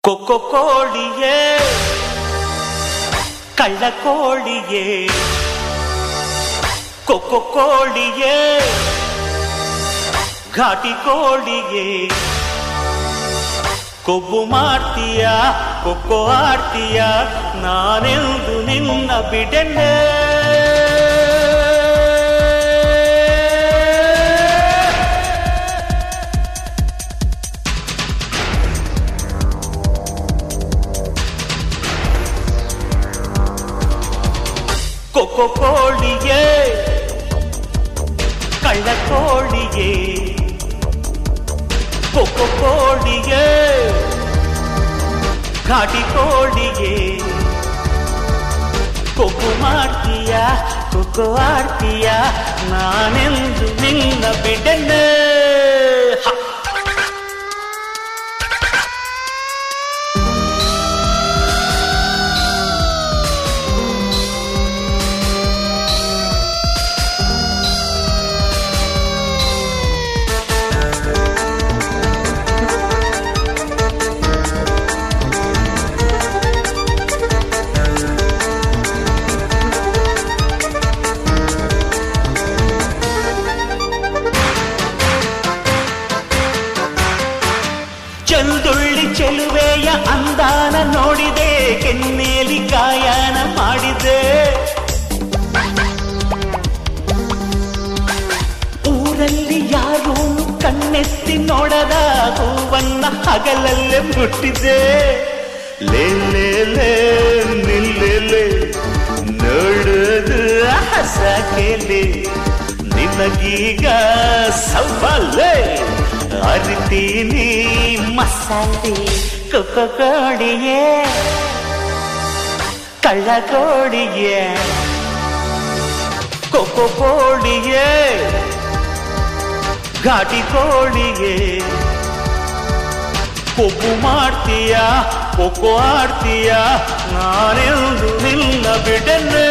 ಕೊಕ್ಕೊ ಕೋಳಿಯೇ ಕಳ್ಳ ಕೋಳಿಯೇ ಕೊಕ್ಕೊ ಕೋಳಿಯೇ ಘಾಟಿ ಕೋಳಿಯೇ ಕೊಬ್ಬು ಮಾಡ್ತೀಯ ಕೊಕ್ಕೊ ಆಡ್ತೀಯ ನಾನೆಂದು ನಿನ್ನ ಬಿಡೆನೆ ಕೊಕ್ಕೊ ಕೋಳಿಯೇ ಕಳ್ಳ ಕೋಳಿಯೇ ಕೊಕ್ಕೊ ಕೋಳಿಯೇ ಘಾಟಿ ಕೋಳಿಯೇ ಕೊಬ್ಬು ಮಾಡ್ತೀಯ ಕೊಕ್ಕೊ ಆಡ್ತೀಯ ನಾನೆಂದು ನಿನ್ನ ಬಿಡನೆ ಹ ಚಂದುಳ್ಳಿ ಚೆಲುವೆಯ ಅಂದಾನ ನೋಡಿದೆ ಕೆನ್ನೇಲಿ ಗಾಯನ ಮಾಡಿದೆ ಊರಲ್ಲಿ ಯಾರೂ ಕಣ್ಣೆತ್ತಿ ನೋಡದ ಹೂವನ್ನ ಹಗಲಲ್ಲೇ ಮುಟ್ಟಿದೆ ಲೇ ಲೇ ಲೇ ನಿಲ್ಲೆಲೆ ನೋಡೋದು ಹಸಕೆಲೆ ನಿನಗೀಗ ಸವಾಲೆ ಅರಿತೀನಿ ಮಸಾಲೆ ಕೊಕ್ಕ ಕೋಡಿಯೇ ಕಳ್ಳ ಕೋಡಿಯೇ ಕೊಕ್ಕೊ ಕೋಳಿಯೇ ಘಾಟಿ ಕೋಳಿಯೇ ಕೊಬ್ಬು ಮಾಡ್ತೀಯ ಕೊಕ್ಕೊ ಆಡ್ತೀಯ ನಾನೆಂದು ನಿನ್ನ ಬಿಡನೆ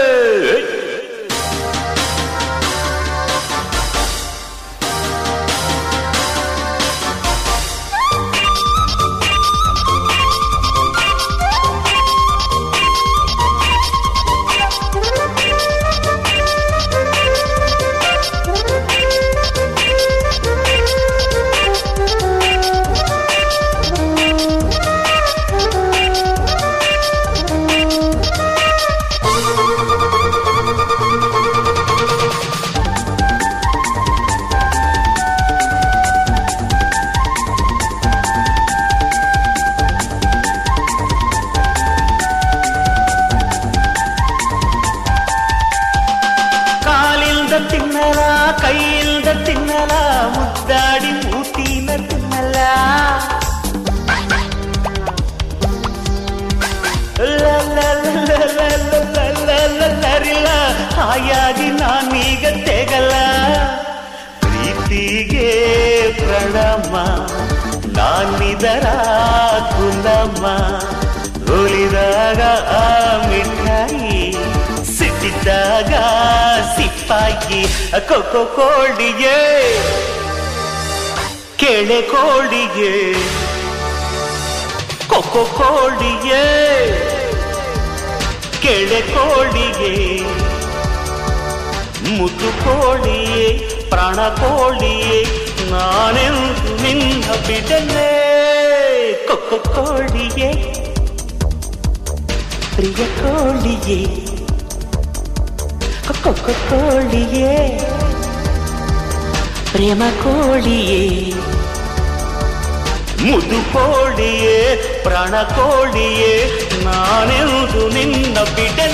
ಕಾಲಿಲ್ದ ತಿನ್ನಲ ಕೈಯಿಲ್ದ ತಿನ್ನಲ ಮುದ್ದಾಡಿ ಮೂತಿನ ತಿನ್ನಲ ಲರಿಲ್ಲ ಹಾಯಾಗಿ ನಾನೀಗ ತೆಗಲ ಪ್ರೀತಿಗೆ ಪ್ರಣಮ ನಾನಿದರ ಕುಲಮ್ಮ ಒಲಿದಾಗ ಆ ಮಿಠಾಯಿ ಸಿಟ್ಟಿದ್ದಾಗ ಸಿಪ್ಪಾಗಿ ಕೊಕ್ಕೊ ಕೋಳಿಗೆ ಕೆಳೆ ಕೋಳಿಗೆ ಕೊಕ್ಕೊ ಕೋಳಿಗೆ ಕೆಳೆ ಕೋಳಿಗೆ ಮುದ್ದು ಕೋಳಿಯೇ ಪ್ರಾಣ ಕೋಳಿಯೇ ನಾನೆಂದು ನಿನ್ನ ಬಿಡನೆ ಕೊಕ್ಕೊ ಕೋಳಿಯೇ ಪ್ರಿಯ ಕೋಳಿಯೇ ಕೊಕ್ಕೊ ಕೋಳಿಯೇ ಪ್ರೇಮ ಕೋಳಿಯೇ ಮುದು ಕೋಳಿಯೇ ಪ್ರಾಣ ಕೋಳಿಯೇ ನಾನೆಂದು ನಿನ್ನ ಬಿಡ